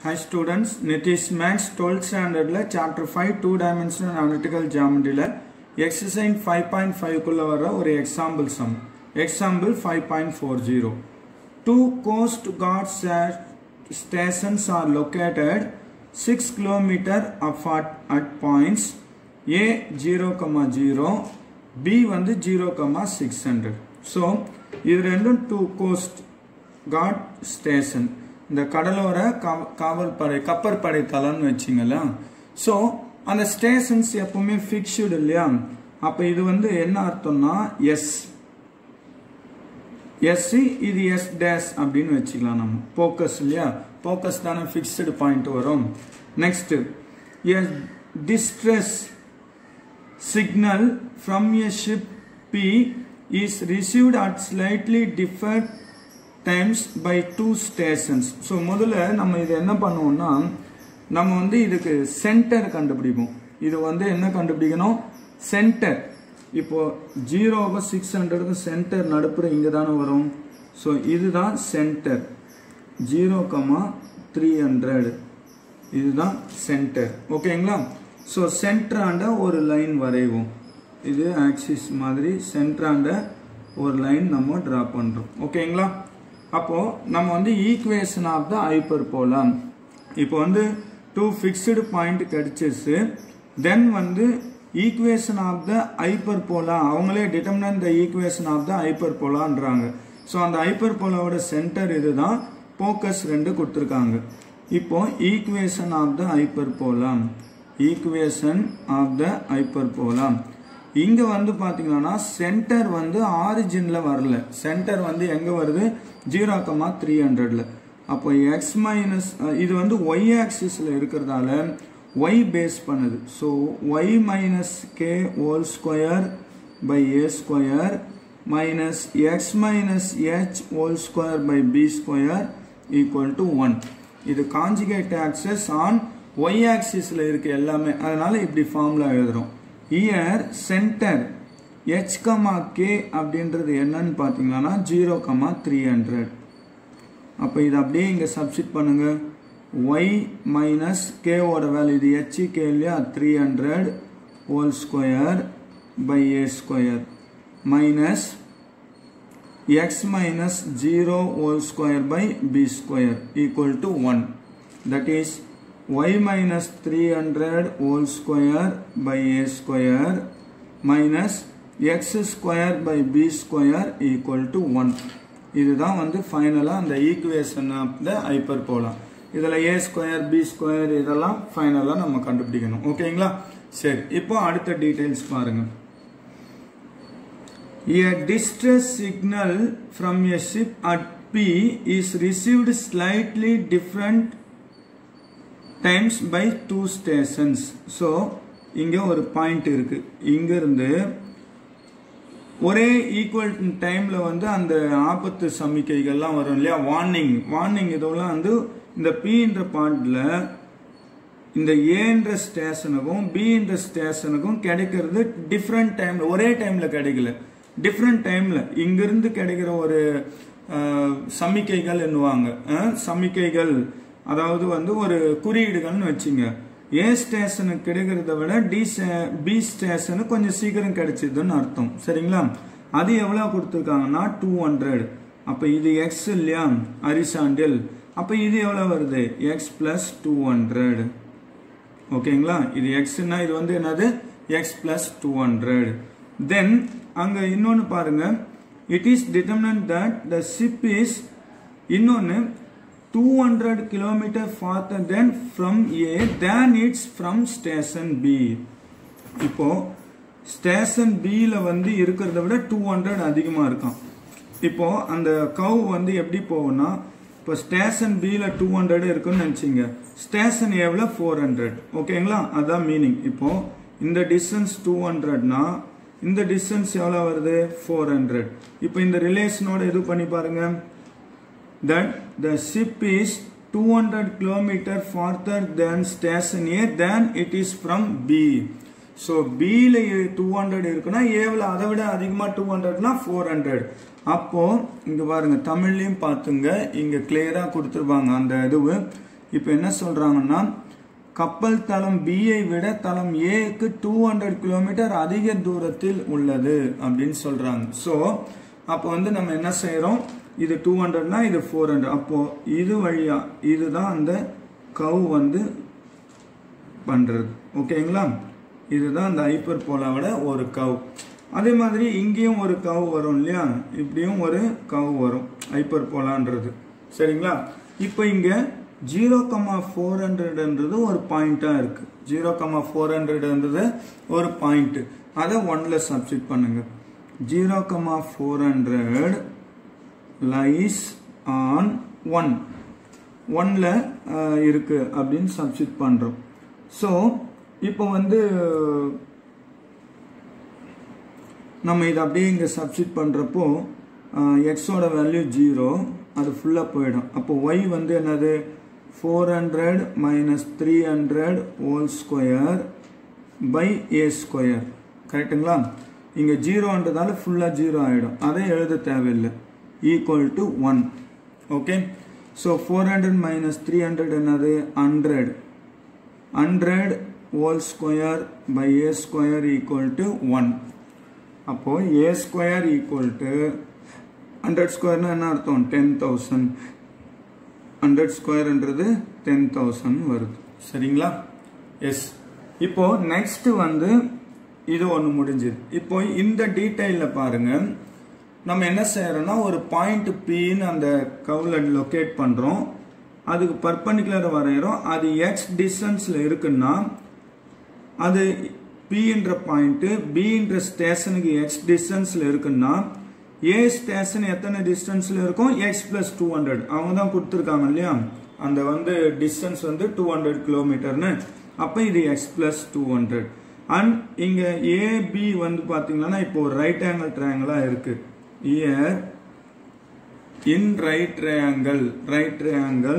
Hi students, Nitish Max 12th standardல chapter 5 two dimensional analytical geometryல exercise 5.5 குள்ள வர ஒரு example sum example 5.40 two coast guard sta- stations are located 6 km apart at points A 0, B வந்து 0, 600 so இது ரெண்டும் two coast God station இந்த கடலோர காவ- காவல்படை கப்பற்படை தளம்னு வச்சிங்களேன் ஸோ அந்த ஸ்டேஷன்ஸ் எப்பவுமே ஃபிக்ஸ்டு இல்லையா அப்போ இது வந்து என்ன அர்த்தம்னா எஸ் எஸ்சி இது எஸ் டேஷ் அப்படின்னு வச்சுக்கலாம் நம்ம போக்கஸ் இல்லையா போக்கஸ் தானே ஃபிக்ஸ்டு பாயிண்ட் வரும் next S distress signal from a ship P is received at slightly different times by two stations. So முதல்ல நம்ம இது என்ன பண்ணுவோம்னா நம்ம வந்து இதுக்கு சென்டர் கண்டுபிடிப்போம் இது வந்து என்ன கண்டுபிடிக்கணும் சென்டர் இப்போ ஜீரோவுக்கும் சிக்ஸ் ஹண்ட்ரடுக்கும் சென்டர் நடுப்புற இங்கே தானே வரும் ஸோ இதுதான் centre zero comma three hundred இதுதான் சென்டர் ஓகேங்களா ஸோ சென்டராண்ட ஒரு லைன் வரைவோம் இது ஆக்சிஸ் மாதிரி சென்டராண்ட ஒரு லைன் நம்ம ட்ரா பண்ணுறோம் ஓகேங்களா அப்போது நம்ம வந்து ஈக்குவேஷன் ஆஃப் த ஹைப்பர் போலாம் இப்போ வந்து டூ ஃபிக்ஸ்டு பாயிண்ட் கிடைச்சிச்சு தென் வந்து equation of the hyperbola அவங்களே determine the equation of the ஹைப்பர் போலான்றாங்க ஸோ அந்த ஹைப்பர் போலாவோட சென்டர் இதுதான் போக்கஸ் ரெண்டு கொடுத்துருக்காங்க இப்போ ஈக்குவேஷன் ஆஃப் த ஹைப்பர் போலாம் ஈக்குவேஷன் ஆஃப் த ஹைப்பர் போலாம் இங்க வந்து பாத்தீங்கன்னா சென்டர் வந்து ஆரிஜின்ல வரல சென்டர் வந்து எங்க வருது ஜீரோ கமா த்ரீ ஹண்ட்ரட்ல அப்போ எக்ஸ் மைனஸ் இது வந்து ஒய் ஆக்சிஸ்ல இருக்கிறதால ஒய் பேஸ் பண்ணுது so y minus k whole square by a square minus x minus h whole square by b square equal to one இது காஞ்சிகேட் ஆக்சஸ் ஆன் ஒய் ஆக்சிஸ்ல இருக்கு எல்லாமே அதனால இப்படி ஃபார்முலா எழுதுறோம் here centre h comma k அப்படின்றது என்னன்னு பார்த்தீங்கன்னா ஜீரோ கமா த்ரீ ஹண்ட்ரட் அப்போ இது அப்படியே இங்கே சப்ஸ்டிட் பண்ணுங்க ஒய் மைனஸ் கேவோட வேல்யூ இது ஹெச் கே இல்லையா three hundred whole square by a square minus x minus 0 whole square by b square equal to 1 that is y minus 300 whole square by a square minus x square by b square equal to 1 இதுதான் வந்து ஃபைனலாக அந்த equation of the ஹைப்பர் போலாம் இதில் ஏ square B square இதெல்லாம் ஃபைனலாக நம்ம கண்டுபிடிக்கணும் ஓகேங்களா சரி இப்போ அடுத்த டீட்டெயில்ஸ் பாருங்கள் A distress signal from a ship at P is received slightly different times by two stations. So, இங்க ஒரு பாயிண்ட் இருக்கு இங்க இருந்து ஒரே ஈக்குவல் டைம்ல வந்து அந்த ஆபத்து சமிக்கைகள்லாம் வரும் இல்லையா வார்னிங் வார்னிங் இதெல்லாம் வந்து இந்த பின்ற பாயிண்ட்ல இந்த ஏன்ற ஸ்டேஷனுக்கும் பின்ற ஸ்டேஷனுக்கும் கிடைக்கிறது டிஃப்ரெண்ட் டைம்ல ஒரே டைம்ல கிடைக்கல டிஃப்ரெண்ட் டைம்ல இங்கிருந்து கிடைக்கிற ஒரு அஹ், சமிக்கைகள் என்னுவாங்க அஹ், சமிக்கைகள் அதாவது வந்து ஒரு குறியீடுகள்னு வச்சுங்க ஏ ஸ்டேஷனுக்கு கிடைக்கிறத விட டி பி ஸ்டேஷனுக்கு கொஞ்சம் சீக்கிரம் கிடைச்சதுன்னு அர்த்தம் சரிங்களா அது எவ்வளவு கொடுத்துருக்காங்கன்னா டூ ஹண்ட்ரட் அப்போ இது எக்ஸ் இல்லையா அரிசாண்டில் அப்போ இது எவ்வளோ வருது எக்ஸ் பிளஸ் டூ ஹண்ட்ரட் ஓகேங்களா இது எக்ஸ்னா இது வந்து என்னது x plus two hundred then அங்க இன்னொன்னு பாருங்க it is determined that the ship is இன்னொன்னு two hundred kilometre farther then from A than it's from station B இப்போ ஸ்டேஷன் பியில் வந்து இருக்கிறத விட டூ ஹண்ட்ரட் அதிகமாக இருக்கான் இப்போ அந்த கவ் வந்து எப்படி போகும்னா இப்போ ஸ்டேஷன் பியில் டூ ஹண்ட்ரட் இருக்குன்னு நினச்சிங்க ஸ்டேஷன் ஏவில் ஃபோர் ஹண்ட்ரட் ஓகேங்களா அதான் மீனிங் இப்போ இந்த டிஸ்டன்ஸ் டூ ஹண்ட்ரட்னா இந்த டிஸ்டன்ஸ் எவ்வளோ வருது ஃபோர் ஹண்ட்ரட் இப்போ இந்த ரிலேஷனோட இது பண்ணி பாருங்க that the ship is 200 kilometer farther than station A than it is from B. So பியில் டூ ஹண்ட்ரட் இருக்குன்னா ஏவில் அதை விட அதிகமாக டூ ஹண்ட்ரட்னா ஃபோர் ஹண்ட்ரட் அப்போ இங்கே பாருங்க தமிழ்லையும் பார்த்துங்க இங்கே கிளியராக கொடுத்துருப்பாங்க அந்த இதுவு இப்போ என்ன சொல்றாங்கன்னா கப்பல் தளம் பியை விட தளம் ஏக்கு டூ ஹண்ட்ரட் கிலோமீட்டர் அதிக தூரத்தில் உள்ளது அப்படின்னு சொல்றாங்க ஸோ அப்போ வந்து நம்ம என்ன செய்யறோம் இது டூ ஹண்ட்ரட்னா இது ஃபோர் ஹண்ட்ரட் அப்போ இது வழியா இதுதான் அந்த கவ் வந்து பண்றது ஓகேங்களா இதுதான் அந்த ஹைப்பர் போலாவோட ஒரு கவ் அதே மாதிரி இங்கேயும் ஒரு கவ் வரும் இல்லையா இப்படியும் ஒரு கவ் வரும் ஹைப்பர் போலான்றது சரிங்களா இப்போ இங்க ஜீரோ கமா ஃபோர் ஹண்ட்ரட்ன்றது ஒரு பாயிண்டா இருக்கு ஜீரோ கமா ஃபோர் ஹண்ட்ரட்ன்றது ஒரு பாயிண்ட் அதை ஒன்ல சப்ஸ்டிட் பண்ணுங்க zero comma four hundred lies on one ஒன்ல இருக்கு அப்படின்னு சப்ஸ்டிட் பண்றோம் ஸோ இப்போ வந்து நம்ம இதை அப்படியே இங்கே சப்ஸ்டிட் பண்ணுறப்போ எக்ஸோட வேல்யூ ஜீரோ அது ஃபுல்லாக போயிடும் அப்போ ஒய் வந்து என்னது four hundred minus three hundred whole square by a square கரெக்டுங்களா இங்கே ஜீரோன்றதால ஃபுல்லாக ஜீரோ ஆகிடும் அதை எழுத தேவையில்லை equal to one okay so four hundred minus three hundred என்னது hundred hundred whole square by a square equal to one அப்போ a square equal to hundred ஸ்கொயர்னா என்ன அர்த்தம் டென் தௌசண்ட் ஹண்ட்ரட் ஸ்கொயர்ன்றது டென் தௌசண்ட் வருது சரிங்களா எஸ் இப்போ next வந்து இது ஒன்று முடிஞ்சுது இப்போ இந்த டீட்டெயிலில் பாருங்க நம்ம என்ன செய்யறோம்னா ஒரு பாயிண்ட் பின்னு அந்த கவுல லொக்கேட் பண்ணுறோம் அதுக்கு பர்பண்டிகுலர் வரைகிறோம் அது எக்ஸ் டிஸ்டன்ஸில் இருக்குன்னா அது பின்ற பாயிண்ட் பின்ற ஸ்டேஷனுக்கு எக்ஸ் டிஸ்டன்ஸில் இருக்குன்னா ஏ ஸ்டேஷன் எத்தனை டிஸ்டன்ஸில் இருக்கும் எக்ஸ் பிளஸ் டூ ஹண்ட்ரட் அவங்க தான் கொடுத்துருக்காங்க இல்லையா அந்த வந்து டிஸ்டன்ஸ் வந்து டூ ஹண்ட்ரட் கிலோமீட்டர்னு அப்போ இது x plus two hundred and இங்கே ஏபி வந்து பார்த்தீங்கன்னா இப்போ ஒரு ரைட் ஆங்கிள் ட்ரையாங்கிளாக இருக்கு here in right triangle right triangle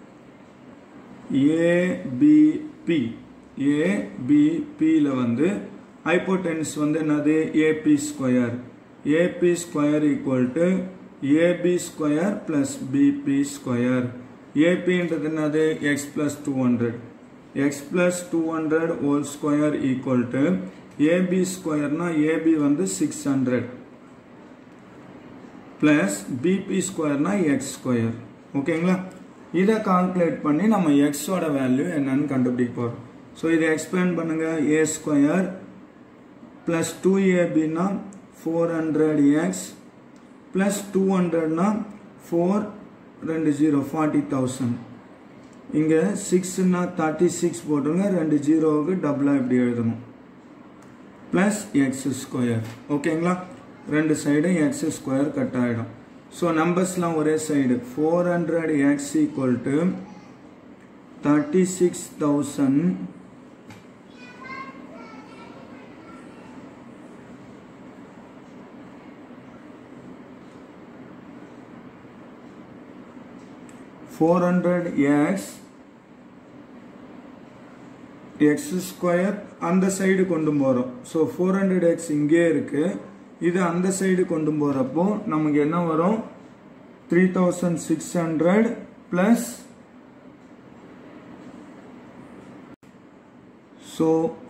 ABP ஏபிபியில் வந்து ஹைப்போடென்ஸ் வந்து என்னது AB square AB square equal to AB square plus BP square ஏபின்றது என்னது x plus two hundred x plus two hundred whole square equal to AB ஸ்கொயர்னா AB வந்து six hundred plus BP ஸ்கொயர்னா x square ஓகேங்களா இதை calculate பண்ணி நம்ம எக்ஸோட வேல்யூ என்னன்னு கண்டுபிடிக்க போகிறோம் ஸோ இதை எக்ஸ்பிளைன் பண்ணுங்க ஏ ஸ்கொயர் பிளஸ் டூ ஏபின்னா four hundred x plus two ஹண்ட்ரட்னா ஃபோர் ரெண்டு ஜீரோ ஃபார்ட்டி தௌசண்ட் இங்கே சிக்ஸ்னா தேர்ட்டி சிக்ஸ் போட்டுருங்க ரெண்டு ஜீரோவுக்கு டபுளாக இப்படி எழுதணும் ப்ளஸ் எக்ஸ் ஸ்கொயர் ஓகேங்களா ரெண்டு சைடும் எக்ஸ் ஸ்கொயர் கட் ஆகிடும் ஸோ நம்பர்ஸ்லாம் ஒரே side four hundred x equal to thirty six thousand four hundred x x square அந்த சைடு கொண்டு போகிறோம் ஸோ ஃபோர் ஹண்ட்ரட் எக்ஸ் இங்கே இருக்கு இது அந்த சைடு கொண்டு போகிறப்போ நமக்கு என்ன வரும் three thousand six hundred plus so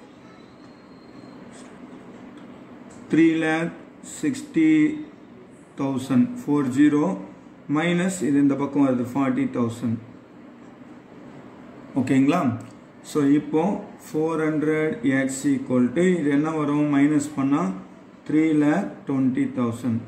three lakh sixty thousand four zero minus இது இந்த பக்கம் வருது ஃபார்ட்டி தௌசண்ட் ஓகேங்களா ஸோ இப்போ four hundred x equal to இது என்ன வரும் மைனஸ் பண்ணால் three lakh twenty thousand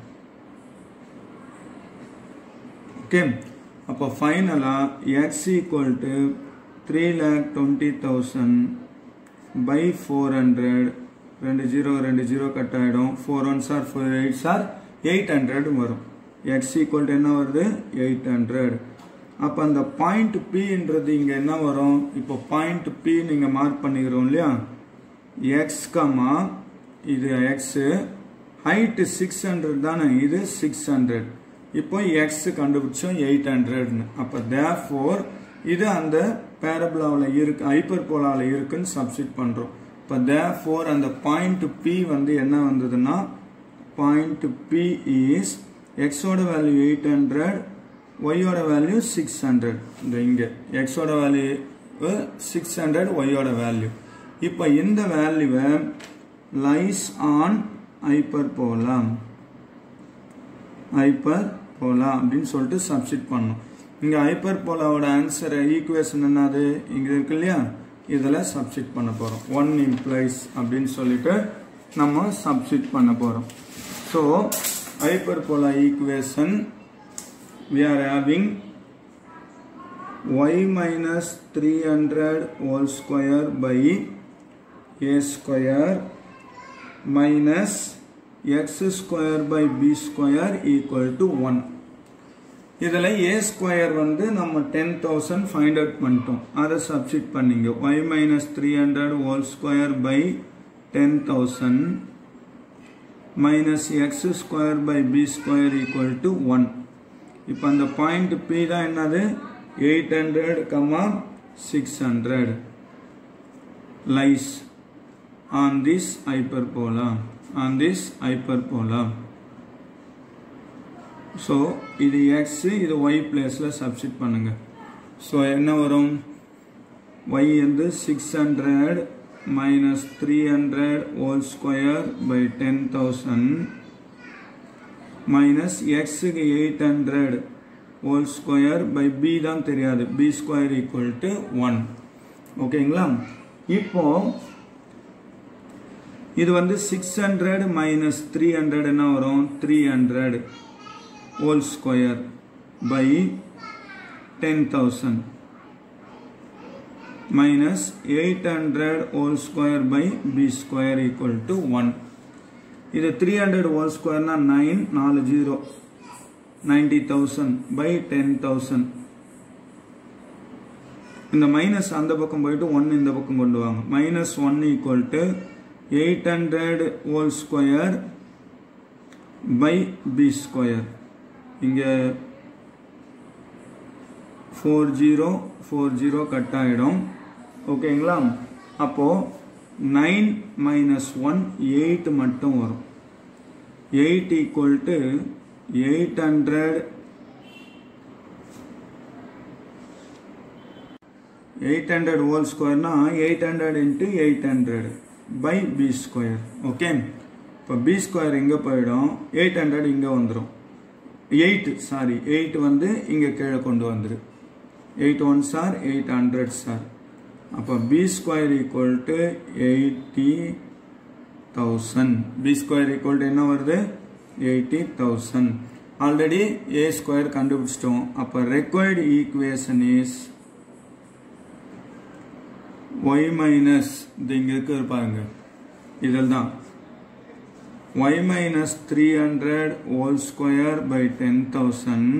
okay அப்போ ஃபைனலாக x equal to three lakh twenty thousand by four hundred ரெண்டு ஜீரோ ரெண்டு ஜீரோ கட் ஆகிடும் four one sir four eight sir eight hundred வரும் எக்ஸ் ஈக்குவல் என்ன வருது எயிட் ஹண்ட்ரட் அப்போ அந்த பாயிண்ட் பின்றது இங்கே என்ன வரும் இப்போ பாயிண்ட் பி நீங்கள் மார்க் பண்ணிக்கிறோம் இல்லையா எக்ஸ் கமா இது எக்ஸு ஹைட்டு சிக்ஸ் ஹண்ட்ரட் தானே இது சிக்ஸ் ஹண்ட்ரட் இப்போ எக்ஸ் கண்டுபிடிச்சோம் எயிட் ஹண்ட்ரட்னு அப்போ தேர் ஃபோர் இது அந்த பேரபிளாவில் இருக்கு ஹைப்பர் போலாவில் இருக்குன்னு சப்ஸ்டிட் பண்ணுறோம் இப்போ தேர் ஃபோர் அந்த பாயிண்ட் பி வந்து என்ன வந்ததுன்னா பாயிண்ட் பி இஸ் எக்ஸோட வேல்யூ எயிட் ஹண்ட்ரட் ஒய்யோட வேல்யூ சிக்ஸ் ஹண்ட்ரட் இந்த இங்கே எக்ஸோட வேல்யூ சிக்ஸ் ஹண்ட்ரட் ஒய்யோட வேல்யூ இப்போ இந்த வேல்யூவை லைஸ் ஆன் ஹைப்பர் போலாம் ஹைப்பர் போலா அப்படின்னு சொல்லிட்டு சப்ஸ்டிட் பண்ணணும் இங்கே ஹைப்பர் போலாவோட ஆன்சர் ஈக்குவேஷன் என்னது இங்கே இருக்கு இல்லையா இதில் சப்ஸ்டிட் பண்ண போகிறோம் ஒன் இம்ப்ளைஸ் அப்படின்னு சொல்லிட்டு நம்ம சப்ஸ்டிட் பண்ண போகிறோம் so hyperbola equation we are having y minus 300 whole square by a square minus x square by b square equal to 1 இதில் a ஸ்கொயர் வந்து நம்ம டென் தௌசண்ட் ஃபைண்ட் அவுட் பண்ணிட்டோம் அதை சப்ஸ்டிட் பண்ணிங்க y minus three hundred whole square by ten thousand minus x square by b square equal to one இப்போ அந்த point P தான் என்னது eight hundred comma six hundred lies on this hyperbola on this hyperbola so இது x இது y பிளேஸில் substitute பண்ணுங்க so என்ன வரும் ஒய் வந்து six hundred minus three hundred whole square by ten thousand minus எக்ஸுக்கு eight hundred whole square by B தான் தெரியாது b square equal to one ஓகேங்களா இப்போ இது வந்து six hundred minus three hundred என்ன வரும் three hundred whole square by ten thousand minus eight hundred whole square by b square equal to one இது three hundred whole ஸ்கொயர்னா nine நாலு zero ninety thousand by ten thousand இந்த minus அந்த பக்கம் போயிட்டு one இந்த பக்கம் கொண்டு வாங்க minus one equal to eight hundred whole square by b square இங்கே four zero four zero cut ஆகிடும் ஓகேங்களா அப்போது நைன் மைனஸ் ஒன் எயிட் மட்டும் வரும் eight equal to eight hundred eight hundred whole ஸ்கொயர்னா eight hundred into eight hundred by b square okay இப்போ b square இங்கே போயிடும் எயிட் ஹண்ட்ரட் இங்கே வந்துடும் எயிட் சாரி எயிட் வந்து இங்கே கீழே கொண்டு வந்துரு eight one sir eight hundred sir அப்போ b square equal to eighty thousand b square equal to என்ன வருது eighty thousand already a square கண்டுபிடிச்சிட்டோம் அப்போ required equation is y minus இது இங்கே இருக்கு பாருங்க இதில் தான் y minus three hundred whole square by ten thousand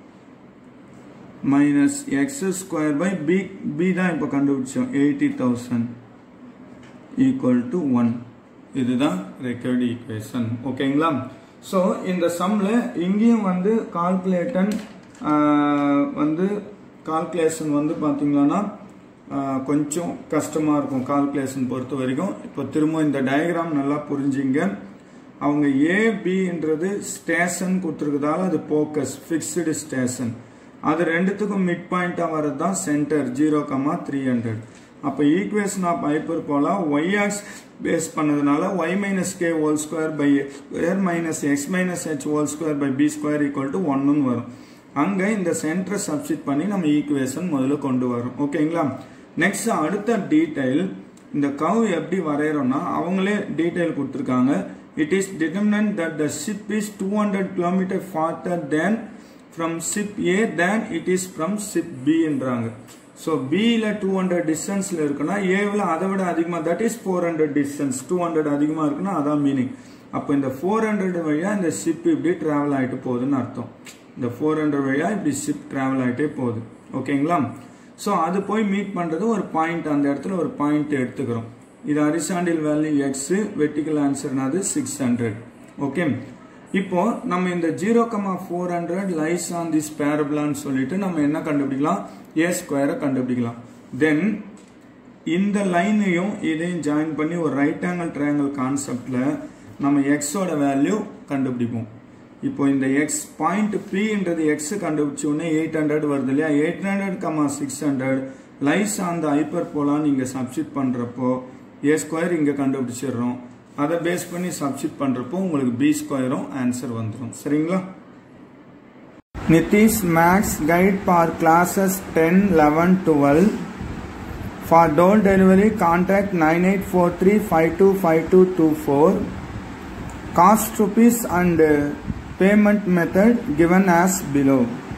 minus x square by b b தான் இப்போ கண்டுபிடிச்சோம் eighty thousand equal to one இதுதான் ரெக்கர்டு ஈக்குவேஷன் ஓகேங்களா ஸோ இந்த சம்மில் இங்கேயும் வந்து கால்குலேட்டன் வந்து கால்குலேஷன் வந்து பார்த்தீங்கன்னா கொஞ்சம் கஷ்டமாக இருக்கும் கால்குலேஷன் பொறுத்த வரைக்கும் இப்போ திரும்ப இந்த டயக்ராம் நல்லா புரிஞ்சுங்க அவங்க ஏபின்றது ஸ்டேஷன் கொடுத்துருக்கதால அது போக்கஸ் ஃபிக்ஸ்டு ஸ்டேஷன் அது ரெண்டுத்துக்கும் மிட் பாயிண்டாக வர்றது தான் centre zero comma three hundred அப்போ equation of hyperbola y axis face பண்ணதுனால y minus k whole square by square minus x minus h whole square by b square equal to ஒன்னு வரும் அங்கே இந்த சென்டரை சப்ஸ்டிட் பண்ணி நம்ம equation முதல்ல கொண்டு வரோம் ஓகேங்களா நெக்ஸ்ட் அடுத்த டீடைல் இந்த கவ் எப்படி வரைகிறோம்னா அவங்களே டீடைல் கொடுத்துருக்காங்க it is determined that the ship is two hundred kilometre farther than from ship A than it is from ship பின்றாங்க ஸோ பியில் டூ ஹண்ட்ரட் டிஸ்டன்ஸில் இருக்குன்னா ஏவில் அதை விட அதிகமாக that is four hundred distance two hundred அதிகமாக இருக்குன்னா அதான் மீனிங் அப்போ இந்த ஃபோர் ஹண்ட்ரட் வழியாக இந்த ஷிப் இப்படி ட்ராவல் ஆகிட்டு போகுதுன்னு அர்த்தம் இந்த ஃபோர் ஹண்ட்ரட் வழியாக இப்படி ஷிப் ட்ராவல் ஆகிட்டே போகுது ஓகேங்களா ஸோ அது போய் மீட் பண்ணுறது ஒரு பாயிண்ட் அந்த இடத்துல ஒரு பாயிண்ட் எடுத்துக்கிறோம் இது அரிசாண்டில் வேல்யூ எக்ஸ் வெட்டிக்கல் ஆன்சர்னாது சிக்ஸ் ஹண்ட்ரட் ஓகே இப்போ நம்ம இந்த zero comma four hundred lies on this பேரபிளான்னு சொல்லிட்டு நம்ம என்ன கண்டுபிடிக்கலாம் ஏ ஸ்கொயரை கண்டுபிடிக்கலாம் தென் இந்த லைனையும் இதையும் ஜாயின் பண்ணி ஒரு ரைட் ஆங்கிள் ட்ரையாங்கிள் கான்செப்டில் நம்ம எக்ஸோட வேல்யூ கண்டுபிடிப்போம் இப்போ இந்த எக்ஸ் பாயிண்ட் பின்றது எக்ஸ் கண்டுபிடிச்ச உடனே எயிட் ஹண்ட்ரட் வருது இல்லையா eight hundred comma six hundred lies அந்த ஹைப்பர் போலாம் நீங்க சப்ஸ்டிட் பண்றப்போ ஏ ஸ்கொயர் இங்க கண்டுபிடிச்சிடுறோம் அதை பேஸ் பண்ணி சப்ஸ்டிட் பண்றப்போ உங்களுக்கு பி ஸ்கொயரும் ஆன்சர் வந்துடும் சரிங்களா Nitish maths guide for classes ten eleven twelve for door delivery contact nine eight four three five two five two two four cost rupees and payment method given as below